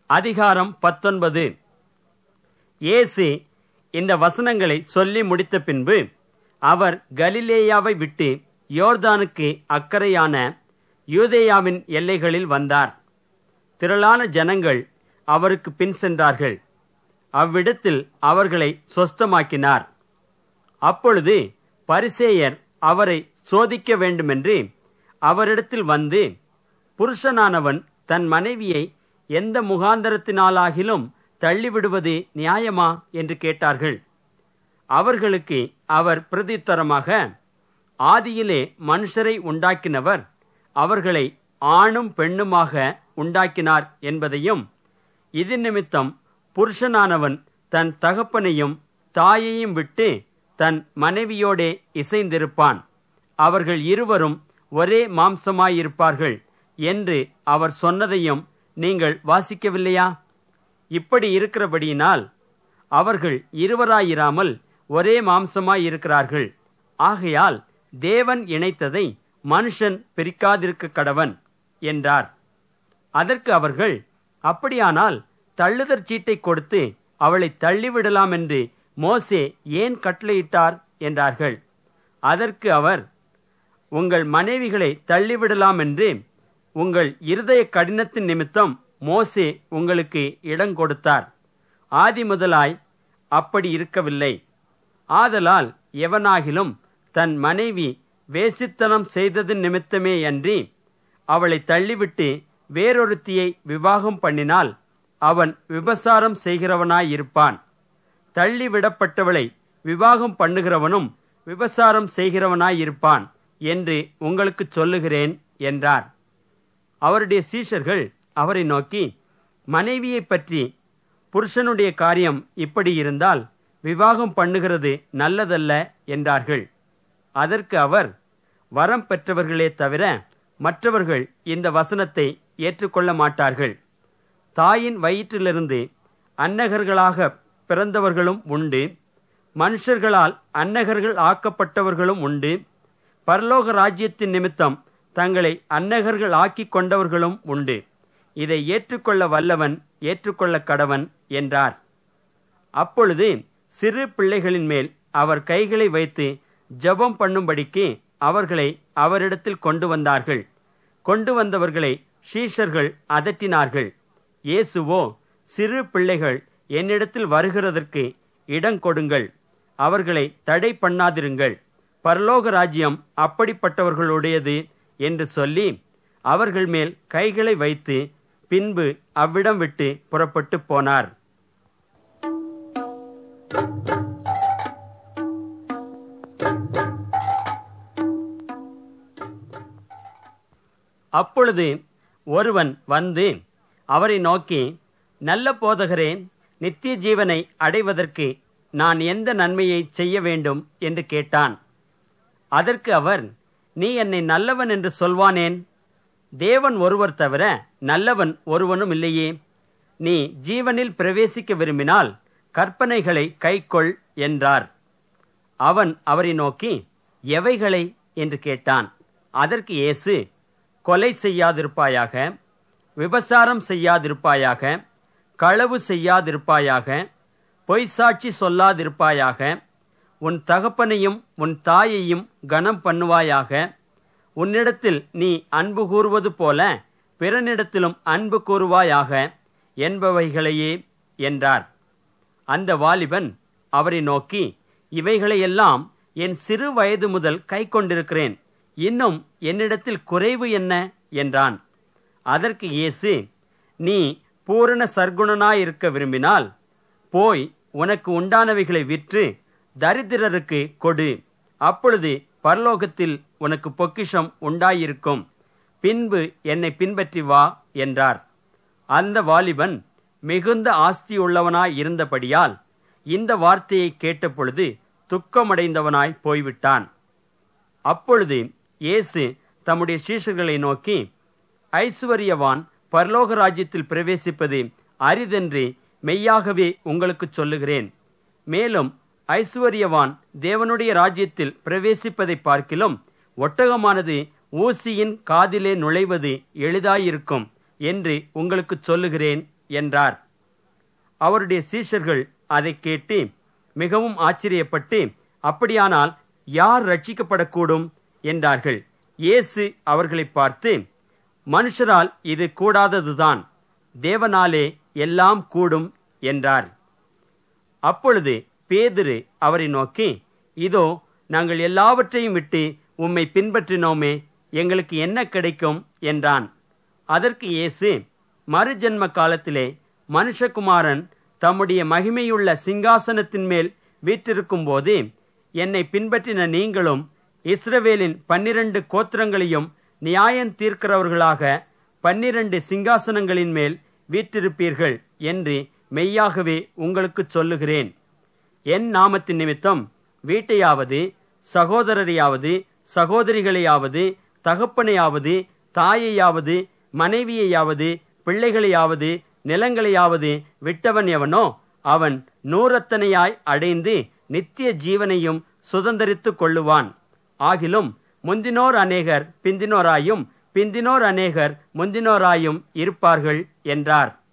அதிகாரம் பத்தொன்பது இயேசு இந்த வசனங்களை சொல்லி முடித்த பின்பு அவர் கலிலேயாவை விட்டு யோர்தானுக்கு அக்கறையான யூதேயாவின் எல்லைகளில் வந்தார் திரளான ஜனங்கள் அவருக்கு பின் சென்றார்கள் அவ்விடத்தில் அவர்களை சொஸ்தமாக்கினார் அப்பொழுது பரிசேயர் அவரை சோதிக்க வேண்டுமென்று அவரிடத்தில் வந்து புருஷனானவன் தன் மனைவியை எந்த முகாந்தரத்தினாலாகிலும் தள்ளிவிடுவது நியாயமா என்று கேட்டார்கள் அவர்களுக்கு அவர் பிரதித்தரமாக ஆதியிலே மனுஷரை உண்டாக்கினவர் அவர்களை ஆணும் பெண்ணுமாக உண்டாக்கினார் என்பதையும் இது நிமித்தம் புருஷனானவன் தன் தகப்பனையும் தாயையும் விட்டு தன் மனைவியோடே இசைந்திருப்பான் அவர்கள் இருவரும் ஒரே மாம்சமாயிருப்பார்கள் என்று அவர் சொன்னதையும் நீங்கள் வாசிக்கவில்லையா இப்படி இருக்கிறபடியினால் அவர்கள் இருவராயிராமல் ஒரே மாம்சமாயிருக்கிறார்கள் ஆகையால் தேவன் இணைத்ததை மனுஷன் பிரிக்காதிருக்க கடவன் என்றார் அதற்கு அவர்கள் அப்படியானால் தள்ளுதற் சீட்டை கொடுத்து அவளை தள்ளிவிடலாம் என்று மோசே ஏன் கட்டளையிட்டார் என்றார்கள் அதற்கு அவர் உங்கள் மனைவிகளை தள்ளிவிடலாம் என்று உங்கள் இருதய கடினத்தின் நிமித்தம் மோசே உங்களுக்கு இடம் கொடுத்தார் ஆதி முதலாய் அப்படி இருக்கவில்லை ஆதலால் எவனாகிலும் தன் மனைவி வேசித்தனம் செய்ததன் நிமித்தமே அன்றி அவளை தள்ளிவிட்டு வேறொருத்தியை விவாகம் பண்ணினால் அவன் விபசாரம் செய்கிறவனாயிருப்பான் தள்ளிவிடப்பட்டவளை விவாகம் பண்ணுகிறவனும் விபசாரம் செய்கிறவனாயிருப்பான் என்று உங்களுக்கு சொல்லுகிறேன் என்றார் அவருடைய சீஷர்கள் அவரை நோக்கி மனைவியை பற்றி புருஷனுடைய காரியம் இப்படி இருந்தால் விவாகம் பண்ணுகிறது நல்லதல்ல என்றார்கள் அதற்கு அவர் வரம் பெற்றவர்களே தவிர மற்றவர்கள் இந்த வசனத்தை ஏற்றுக்கொள்ள மாட்டார்கள் தாயின் வயிற்றிலிருந்து அன்னகர்களாக பிறந்தவர்களும் உண்டு மனுஷர்களால் அன்னகர்கள் ஆக்கப்பட்டவர்களும் உண்டு பரலோக ராஜ்யத்தின் நிமித்தம் தங்களை அன்னகர்கள் ஆக்கிக் கொண்டவர்களும் உண்டு இதை ஏற்றுக்கொள்ள வல்லவன் ஏற்றுக்கொள்ள கடவன் என்றார் அப்பொழுது சிறு பிள்ளைகளின் மேல் அவர் கைகளை வைத்து ஜெபம் பண்ணும்படிக்கு அவர்களை அவரிடத்தில் கொண்டு வந்தார்கள் கொண்டு வந்தவர்களை ஷீஷர்கள் அதட்டினார்கள் இயேசுவோ சிறு பிள்ளைகள் என்னிடத்தில் வருகிறதற்கு இடம் கொடுங்கள் அவர்களை தடை பண்ணாதிருங்கள் பரலோக ராஜ்யம் அப்படிப்பட்டவர்களுடையது என்று சொல்லி அவர்கள் மேல் கைகளை வைத்து பின்பு அவ்விடம் விட்டு புறப்பட்டு போனார் அப்பொழுது ஒருவன் வந்து அவரை நோக்கி நல்ல போதகரே நித்திய ஜீவனை அடைவதற்கு நான் எந்த நன்மையை செய்ய வேண்டும் என்று கேட்டான் அதற்கு அவர் நீ என்னை நல்லவன் என்று சொல்வானேன் தேவன் ஒருவர் தவிர நல்லவன் ஒருவனும் இல்லையே நீ ஜீவனில் பிரவேசிக்க விரும்பினால் கற்பனைகளை கைக்கொள் என்றார் அவன் அவரை நோக்கி எவைகளை என்று கேட்டான் அதற்கு இயேசு கொலை செய்யாதிருப்பாயாக விபசாரம் செய்யாதிருப்பாயாக களவு செய்யாதிருப்பாயாக பொய்சாட்சி சொல்லாதிருப்பாயாக உன் தகப்பனையும் உன் தாயையும் கனம் பண்ணுவாயாக உன்னிடத்தில் நீ அன்பு கூறுவது போல பிறனிடத்திலும் அன்பு கூறுவாயாக என்பவைகளையே என்றார் அந்த வாலிபன் அவரை நோக்கி இவைகளையெல்லாம் என் சிறு வயது முதல் கை கொண்டிருக்கிறேன் இன்னும் என்னிடத்தில் குறைவு என்ன என்றான் அதற்கு இயேசு நீ பூரண சர்க்குணனாயிருக்க விரும்பினால் போய் உனக்கு உண்டானவைகளை விற்று தரித்திரருக்கு கொடு அப்பொழுது பரலோகத்தில் உனக்கு பொக்கிஷம் உண்டாயிருக்கும் பின்பு என்னை பின்பற்றி வா என்றார் அந்த வாலிபன் மிகுந்த ஆஸ்தியுள்ளவனாய் இருந்தபடியால் இந்த வார்த்தையை கேட்டபொழுது துக்கமடைந்தவனாய் போய்விட்டான் அப்பொழுது இயேசு தம்முடைய சீஷர்களை நோக்கி ஐசுவரியவான் பரலோக ராஜ்யத்தில் பிரவேசிப்பது அரிதென்று மெய்யாகவே உங்களுக்கு சொல்லுகிறேன் மேலும் ஐசுவரியவான் தேவனுடைய ராஜ்யத்தில் பிரவேசிப்பதை பார்க்கிலும் ஒட்டகமானது ஊசியின் காதிலே நுழைவது எளிதாயிருக்கும் என்று உங்களுக்கு சொல்லுகிறேன் என்றார் அவருடைய சீஷர்கள் அதை கேட்டு மிகவும் ஆச்சரியப்பட்டு அப்படியானால் யார் ரட்சிக்கப்படக்கூடும் என்றார்கள் இயேசு அவர்களை பார்த்து மனுஷரால் இது கூடாததுதான் தேவனாலே எல்லாம் கூடும் என்றார் அப்பொழுது பேதுரு அவரை நோக்கி இதோ நாங்கள் எல்லாவற்றையும் விட்டு உம்மை பின்பற்றினோமே எங்களுக்கு என்ன கிடைக்கும் என்றான் அதற்கு இயேசு மறுஜென்ம காலத்திலே மனுஷகுமாரன் தம்முடைய மகிமையுள்ள சிங்காசனத்தின் மேல் வீற்றிருக்கும் போது என்னை பின்பற்றின நீங்களும் இஸ்ரவேலின் பன்னிரண்டு கோத்திரங்களையும் நியாயம் தீர்க்கிறவர்களாக பன்னிரண்டு சிங்காசனங்களின் மேல் வீற்றிருப்பீர்கள் என்று மெய்யாகவே உங்களுக்கு சொல்லுகிறேன் என் நாமத்தின் நிமித்தம் வீட்டையாவது சகோதரரையாவது சகோதரிகளையாவது தகப்பனையாவது தாயையாவது மனைவியையாவது பிள்ளைகளையாவது நிலங்களையாவது விட்டவன் எவனோ அவன் நூறத்தனையாய் அடைந்து நித்திய ஜீவனையும் சுதந்தரித்துக் கொள்ளுவான் ஆகிலும் முந்தினோர் அநேகர் பிந்தினோராயும் பிந்தினோர் அநேகர் முந்தினோராயும் இருப்பார்கள் என்றார்